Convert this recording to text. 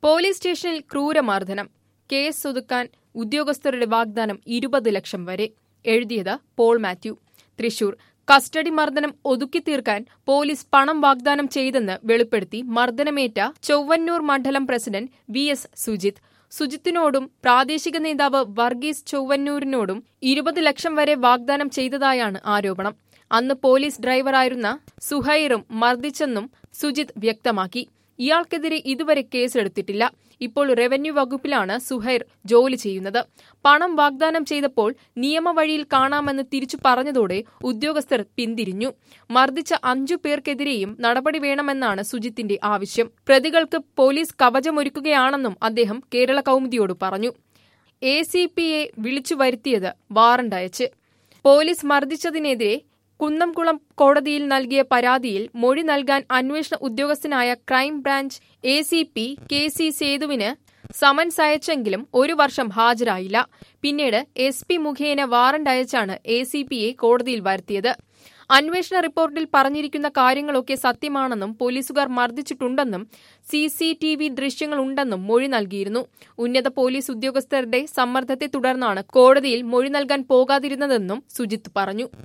police സ്റ്റേഷനിൽ ക്രൂരമർദ്ദനം case ഒതുക്കാൻ ഉദ്യോഗസ്ഥരുടെ വാഗ്ദാനം ഇരുപത് ലക്ഷം വരെ എഴുതിയത് പോൾ മാത്യു തൃശൂർ കസ്റ്റഡി മർദ്ദനം ഒതുക്കി തീർക്കാൻ പോലീസ് പണം വാഗ്ദാനം ചെയ്തെന്ന് വെളിപ്പെടുത്തി മർദ്ദനമേറ്റ ചൊവ്വന്നൂർ മണ്ഡലം പ്രസിഡന്റ് വി എസ് സുജിത് സുജിത്തിനോടും പ്രാദേശിക നേതാവ് വർഗീസ് ചൊവ്വന്നൂരിനോടും ഇരുപത് ലക്ഷം വരെ വാഗ്ദാനം ചെയ്തതായാണ് ആരോപണം അന്ന് പോലീസ് ഡ്രൈവറായിരുന്ന സുഹൈറും മർദ്ദിച്ചെന്നും സുജിത് വ്യക്തമാക്കി ഇയാൾക്കെതിരെ ഇതുവരെ കേസെടുത്തിട്ടില്ല ഇപ്പോൾ റവന്യൂ വകുപ്പിലാണ് സുഹൈർ ജോലി ചെയ്യുന്നത് പണം വാഗ്ദാനം ചെയ്തപ്പോൾ നിയമവഴിയിൽ കാണാമെന്ന് തിരിച്ചു പറഞ്ഞതോടെ ഉദ്യോഗസ്ഥർ പിന്തിരിഞ്ഞു മർദ്ദിച്ച അഞ്ചു പേർക്കെതിരെയും നടപടി വേണമെന്നാണ് സുജിത്തിന്റെ ആവശ്യം പ്രതികൾക്ക് പോലീസ് കവചമൊരുക്കുകയാണെന്നും അദ്ദേഹം കേരള കൗമുദിയോട് പറഞ്ഞു എ സി പിയെ വിളിച്ചു വരുത്തിയത് വാറണ്ട് അയച്ച് പോലീസ് മർദ്ദിച്ചതിനെതിരെ കുന്നംകുളം കോടതിയിൽ നൽകിയ പരാതിയിൽ മൊഴി നൽകാൻ അന്വേഷണ ഉദ്യോഗസ്ഥനായ crime branch A C P K C സേതുവിന് സമൻസ് അയച്ചെങ്കിലും ഒരു വർഷം ഹാജരായില്ല പിന്നീട് എസ് പി മുഖേന വാറണ്ട് അയച്ചാണ് എ സി പിയെ കോടതിയിൽ വരുത്തിയത് അന്വേഷണ റിപ്പോർട്ടിൽ പറഞ്ഞിരിക്കുന്ന കാര്യങ്ങളൊക്കെ സത്യമാണെന്നും പോലീസുകാർ മർദ്ദിച്ചിട്ടുണ്ടെന്നും സി സി ടി വി ദൃശ്യങ്ങളുണ്ടെന്നും മൊഴി നൽകിയിരുന്നു ഉന്നത പോലീസ് ഉദ്യോഗസ്ഥരുടെ സമ്മർദ്ദത്തെ തുടർന്നാണ് കോടതിയിൽ മൊഴി നൽകാൻ പോകാതിരുന്നതെന്നും സുജിത്ത് പറഞ്ഞു